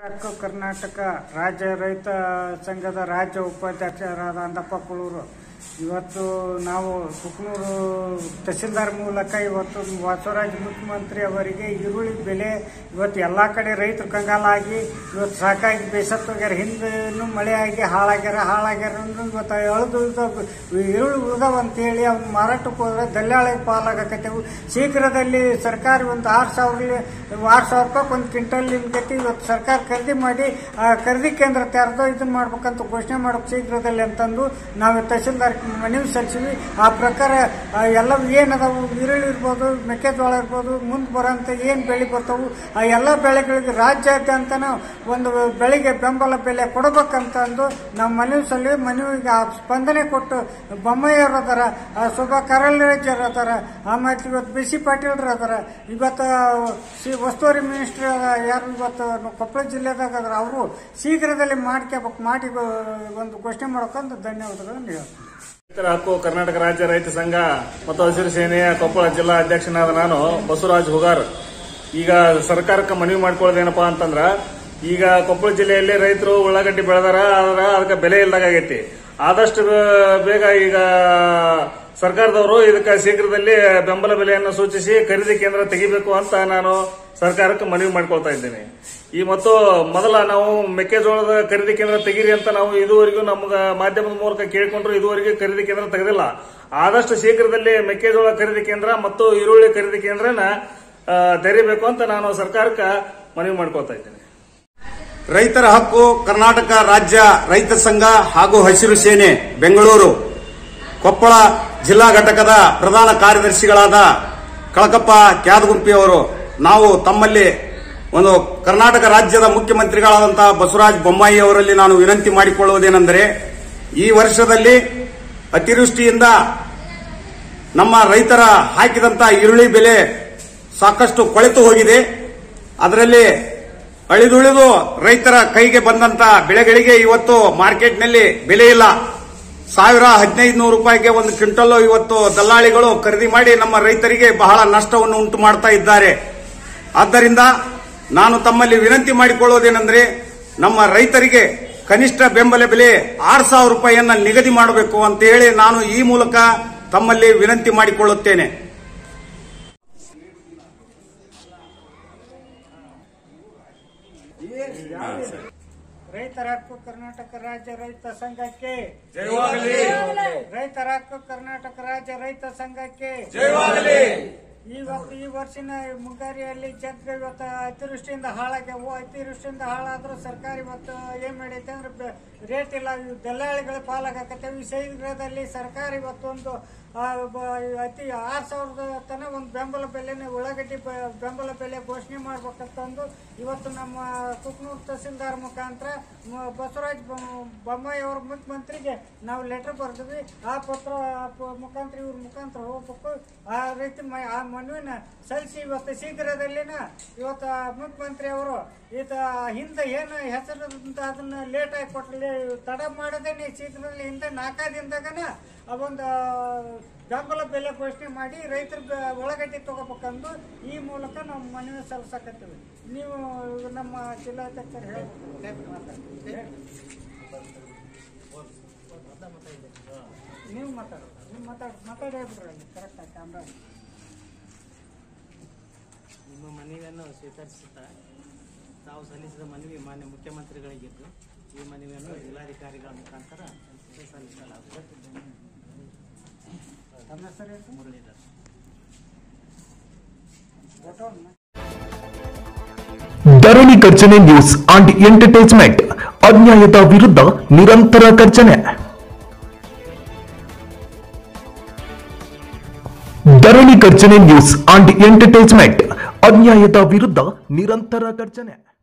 ಹಕ್ಕು ಕರ್ನಾಟಕ ರಾಜ್ಯ ರೈತ ಸಂಘದ ರಾಜ್ಯ ಉಪಾಧ್ಯಕ್ಷರಾದ ಅಂದಪ್ಪ ಕುಳೂರು ಇವತ್ತು ನಾವು ಕುಕ್ನೂರು ತಹಸೀಲ್ದಾರ್ ಮೂಲಕ ಇವತ್ತು ಬಸವರಾಜ ಮುಖ್ಯಮಂತ್ರಿ ಅವರಿಗೆ ಈರುಳ್ಳಿ ಬೆಲೆ ಇವತ್ತು ಎಲ್ಲ ಕಡೆ ರೈತರು ಕಂಗಾಲಾಗಿ ಇವತ್ತು ಸಾಕಾಗಿ ಬೇಸತ್ತು ಹೋಗ್ಯಾರ ಹಿಂದೇನು ಮಳೆ ಆಗಿ ಹಾಳಾಗ್ಯಾರ ಹಾಳಾಗ್ಯಾರ ಅಂದ್ರೆ ಇವತ್ತು ಎಳ್ದು ಈರುಳ್ಳಿ ಉಳ್ದವ ಅಂತೇಳಿ ಅವ್ನು ಮಾರಾಟಕ್ಕೆ ಹೋದ್ರೆ ದಲ್ಲಾಳಿ ಪಾಲಾಗಕತ್ತೇವು ಶೀಘ್ರದಲ್ಲಿ ಸರ್ಕಾರ ಒಂದು ಆರು ಸಾವಿರ ಆರು ಸಾವಿರ ರೂಪಾಯಿ ಒಂದು ಕ್ವಿಂಟಲ್ ನಿಮ್ಗತಿ ಇವತ್ತು ಸರ್ಕಾರ ಖರೀದಿ ಮಾಡಿ ಆ ಖರೀದಿ ಕೇಂದ್ರ ತೆರೆದು ಇದನ್ನ ಮಾಡ್ಬೇಕಂತ ಘೋಷಣೆ ಮಾಡೋಕೆ ಶೀಘ್ರದಲ್ಲಿ ಅಂತಂದು ನಾವು ತಹಸೀಲ್ದಾರ್ ಮನವಿ ಸಲ್ಲಿಸಿವಿ ಆ ಪ್ರಕಾರ ಆ ಎಲ್ಲ ಏನದಾವು ಈರುಳ್ಳಿ ಇರ್ಬೋದು ಮೆಕ್ಕೆಜೋಳ ಇರ್ಬೋದು ಮುಂದೆ ಬರೋಂಥ ಏನು ಬೆಳೆ ಬರ್ತಾವು ಆ ಎಲ್ಲ ಬೆಳೆಗಳಿಗೆ ರಾಜ್ಯಾದ್ಯಂತನ ಒಂದು ಬೆಳೆಗೆ ಬೆಂಬಲ ಬೆಲೆ ಕೊಡಬೇಕಂತ ಅಂದು ನಾವು ಮನವಿ ಸಲ್ಲಿ ಮನವಿಗೆ ಆ ಸ್ಪಂದನೆ ಕೊಟ್ಟು ಬೊಮ್ಮಾಯಿಯವ್ರು ಅದಾರ ಆ ಶೋಭಾ ಕರಲ್ರಾಜರ್ ಅದಾರ ಆಮೇಲೆ ಇವತ್ತು ಬಿ ಸಿ ಪಾಟೀಲ್ರು ಅದಾರ ಇವತ್ತು ಸಿ ಉಸ್ತುವಾರಿ ಮಿನಿಸ್ಟರ್ ಯಾರು ಇವತ್ತು ಕೊಪ್ಪಳ ಜಿಲ್ಲೆದಾಗ ಅದಾರ ಅವರು ಶೀಘ್ರದಲ್ಲಿ ಮಾಡ್ಕೋಬೇಕು ಮಾಡಿ ಒಂದು ಘೋಷಣೆ ಮಾಡೋಕಂತ ಧನ್ಯವಾದಗಳನ್ನು ಹೇಳ್ತೀನಿ ರೈತರ ಹಕ್ಕು ಕರ್ನಾಟಕ ರಾಜ್ಯ ರೈತ ಸಂಘ ಮತ್ತು ಹಸಿರು ಸೇನೆಯ ಕೊಪ್ಪಳ ಜಿಲ್ಲಾ ಅಧ್ಯಕ್ಷನಾದ ನಾನು ಬಸವರಾಜ್ ಹುಗಾರ್ ಈಗ ಸರ್ಕಾರಕ್ಕೆ ಮನವಿ ಮಾಡ್ಕೊಳ್ಳೋದೇನಪ್ಪಾ ಅಂತಂದ್ರ ಈಗ ಕೊಪ್ಪಳ ಜಿಲ್ಲೆಯಲ್ಲಿ ರೈತರು ಉಳ್ಳಾಗಡ್ಡಿ ಬೆಳೆದಾರ ಆದ್ರ ಅದಕ್ಕೆ ಬೆಲೆ ಇಲ್ದಾಗೈತಿ ಆದಷ್ಟು ಬೇಗ ಈಗ ಸರ್ಕಾರದವರು ಇದಕ್ಕೆ ಶೀಘ್ರದಲ್ಲಿ ಬೆಂಬಲ ಬೆಲೆಯನ್ನು ಸೂಚಿಸಿ ಖರೀದಿ ಕೇಂದ್ರ ತೆಗಿಬೇಕು ಅಂತ ನಾನು ಸರ್ಕಾರಕ್ಕೆ ಮನವಿ ಮಾಡ್ಕೊಳ್ತಾ ಇದ್ದೇನೆ ಈ ಮತ್ತು ಮೊದಲ ನಾವು ಮೆಕ್ಕೆಜೋಳದ ಖರೀದಿ ಕೇಂದ್ರ ತೆಗೀರಿ ಅಂತ ನಾವು ಇದುವರೆಗೂ ನಮ್ಗ ಮಾಧ್ಯಮದ ಮೂಲಕ ಕೇಳಿಕೊಂಡ್ರು ಇದುವರೆಗೆ ಖರೀದಿ ಕೇಂದ್ರ ತೆಗೆದಿಲ್ಲ ಆದಷ್ಟು ಶೀಘ್ರದಲ್ಲಿ ಮೆಕ್ಕೆಜೋಳ ಖರೀದಿ ಕೇಂದ್ರ ಮತ್ತು ಈರುಳ್ಳಿ ಖರೀದಿ ಕೇಂದ್ರನ ಆ, ತೆರೀಬೇಕು ಅಂತ ನಾನು ಸರ್ಕಾರಕ್ಕೆ ಮನವಿ ಮಾಡ್ಕೊಳ್ತಾ ಇದ್ದೇನೆ ರೈತರ ಹಕ್ಕು ಕರ್ನಾಟಕ ರಾಜ್ಯ ರೈತ ಸಂಘ ಹಾಗೂ ಹಸಿರು ಸೇನೆ ಬೆಂಗಳೂರು ಕೊಪ್ಪಳ ಜಿಲ್ಲಾ ಘಟಕದ ಪ್ರಧಾನ ಕಾರ್ಯದರ್ಶಿಗಳಾದ ಕಳಕಪ್ಪ ಕ್ಯಾದಗುಂಪಿ ಅವರು ನಾವು ತಮ್ಮಲ್ಲಿ ಒಂದು ಕರ್ನಾಟಕ ರಾಜ್ಯದ ಮುಖ್ಯಮಂತ್ರಿಗಳಾದಂತಹ ಬಸವರಾಜ ಬೊಮ್ಮಾಯಿ ಅವರಲ್ಲಿ ನಾನು ವಿನಂತಿ ಮಾಡಿಕೊಳ್ಳುವುದೇನೆಂದರೆ ಈ ವರ್ಷದಲ್ಲಿ ಅತಿವೃಷ್ಟಿಯಿಂದ ನಮ್ಮ ರೈತರ ಹಾಕಿದಂತ ಈರುಳ್ಳಿ ಬೆಲೆ ಸಾಕಷ್ಟು ಕೊಳೆತು ಹೋಗಿದೆ ಅದರಲ್ಲಿ ಅಳಿದುಳಿದು ರೈತರ ಕೈಗೆ ಬಂದಂತ ಬೆಳೆಗಳಿಗೆ ಇವತ್ತು ಮಾರ್ಕೆಟ್ನಲ್ಲಿ ಬೆಲೆ ಇಲ್ಲ ಸಾವಿರ ಹದಿನೈದು ನೂರು ರೂಪಾಯಿಗೆ ಒಂದು ಕ್ವಿಂಟಲ್ ಇವತ್ತು ದಲ್ಲಾಳಿಗಳು ಖರೀದಿ ಮಾಡಿ ನಮ್ಮ ರೈತರಿಗೆ ಬಹಳ ನಷ್ಟವನ್ನು ಉಂಟು ಮಾಡ್ತಾ ಇದ್ದಾರೆ ಆದ್ದರಿಂದ ನಾನು ತಮ್ಮಲ್ಲಿ ವಿನಂತಿ ಮಾಡಿಕೊಳ್ಳುವುದೇನೆಂದ್ರೆ ನಮ್ಮ ರೈತರಿಗೆ ಕನಿಷ್ಠ ಬೆಂಬಲ ಬೆಲೆ ಆರು ಸಾವಿರ ರೂಪಾಯಿಯನ್ನ ನಿಗದಿ ಮಾಡಬೇಕು ಅಂತ ಹೇಳಿ ನಾನು ಈ ಮೂಲಕ ತಮ್ಮಲ್ಲಿ ವಿನಂತಿ ಮಾಡಿಕೊಳ್ಳುತ್ತೇನೆ ರೈತರ ಹಕ್ಕು ಕರ್ನಾಟಕ ರಾಜ್ಯ ರೈತ ಸಂಘಕ್ಕೆ ರೈತರ ಹಕ್ಕು ಕರ್ನಾಟಕ ರಾಜ್ಯ ರೈತ ಸಂಘಕ್ಕೆ ಇವತ್ತು ಈ ವರ್ಷಿನ ಮುಂಗಾರಿಯಲ್ಲಿ ಜಗ್ ಇವತ್ತು ಅತಿವೃಷ್ಟಿಯಿಂದ ಹಾಳಾಗ್ಯಾವು ಅತಿವೃಷ್ಟಿಯಿಂದ ಹಾಳಾದ್ರೂ ಸರ್ಕಾರ ಇವತ್ತು ಏನ್ ಮಾಡೈತೆ ಅಂದ್ರೆ ಬೆ- ರೇಟ್ ಇಲ್ಲ ಇವು ದಲ್ಲಾಳಿಗಳ ಪಾಲಾಗಕತ್ತೇವೆ ಈ ಶೀಘ್ರದಲ್ಲಿ ಸರ್ಕಾರ ಇವತ್ತೊಂದು ಆ, ಬ- ಅತಿ ಆರು ಸಾವಿರದ ತನ ಒಂದು ಬೆಂಬಲ ಬೆಲೆನ ಉಳ್ಳಾಗಡ್ಡಿ ಬ- ಬೆಂಬಲ ಬೆಲೆ ಘೋಷಣೆ ಮಾಡ್ಬೇಕಂತಂದು ಇವತ್ತು ನಮ್ಮ ಕುಕ್ನೂರು ತಹಸೀಲ್ದಾರ್ ಮುಖಾಂತರ ಮ- ಬಸವರಾಜ ಬೊ- ಬೊಮ್ಮಾಯಿ ಅವ್ರ ಮುಖ್ಯಮಂತ್ರಿಗೆ ನಾವು ಲೆಟರ್ ಬರ್ದ್ವಿ ಆ ಪತ್ರ ಪ- ಮುಖಾಂತರ ಇವ್ರ ಮುಖಾಂತರ ಹೋಗ್ಬೇಕು ಆ ರೀತಿ ಮ- ಆ ಮನವಿನ ಸಲ್ಲಿಸಿ ಇವತ್ತು ಶೀಘ್ರದಲ್ಲಿನ ಇವತ್ತು ಮುಖ್ಯಮಂತ್ರಿ ಅವರು ಈತ ಹಿಂದೆ ಏನು ಹೆಸರು ಅಂತ ಅದನ್ನ ಲೇಟ್ ಆಗಿ ಕೊಟ್ಟಲಿ ತಡ ಮಾಡದೇನೆ ಶೀಘ್ರದಲ್ಲಿ ಹಿಂದೆ ನಾಲ್ಕೈದು ದಿನದಾಗನ ಆ ಒಂದು ಬೆಂಬಲ ಬೆಲೆ ಘೋಷಣೆ ಮಾಡಿ ರೈತರ ಒಳಗಡ್ಡಿ ತಗೋಬೇಕಂದು ಈ ಮೂಲಕ ನಾವು ಮನವಿ ಸಲ್ಲಿಸಕತ್ತೀವಿ ನೀವು ನಮ್ಮ ಜಿಲ್ಲಾಧ್ಯಕ್ಷರು ಹೇಳ್ಬೇಕು ಮಾತಾಡಿ. ಹೇಳಿ. ನೀವು ಮಾತಾಡೋದು ನೀವು ಮಾತಾಡಿ ಮಾತಾಡಿ ಹೇಳ್ಬಿಡ್ರಿ ಅಲ್ಲಿ ಕರೆಕ್ಟಾಗಿ ಕ್ಯಾಮ್ರಾ ನಿಮ್ಮ ಮನವಿಯನ್ನು ಸ್ವೀಕರಿಸುತ್ತಾ ತಾವು ಸಲ್ಲಿಸಿದ ಮನವಿ ಮಾನ್ಯ ಮುಖ್ಯಮಂತ್ರಿಗಳಿಗಿದ್ದು ಈ ಮನವಿಯನ್ನು ಜಿಲ್ಲಾಧಿಕಾರಿಗಳ ಮುಖಾಂತರ ಸಲ್ಲಿಸಲಾಗುತ್ತದೆ ತಮ್ಮ ಹೆಸರು ಏನು? ಮುರಳೀಧರ್ ಗೊತ್ತವನ್ನ? Dharani Garjane news and entertainment ಅನ್ಯಾಯದ ವಿರುದ್ಧ ನಿರಂತರ ಗರ್ಜನೆ Dharani Garjane news and entertainment ಅನ್ಯಾಯದ ವಿರುದ್ಧ ನಿರಂತರ ಗರ್ಜನೆ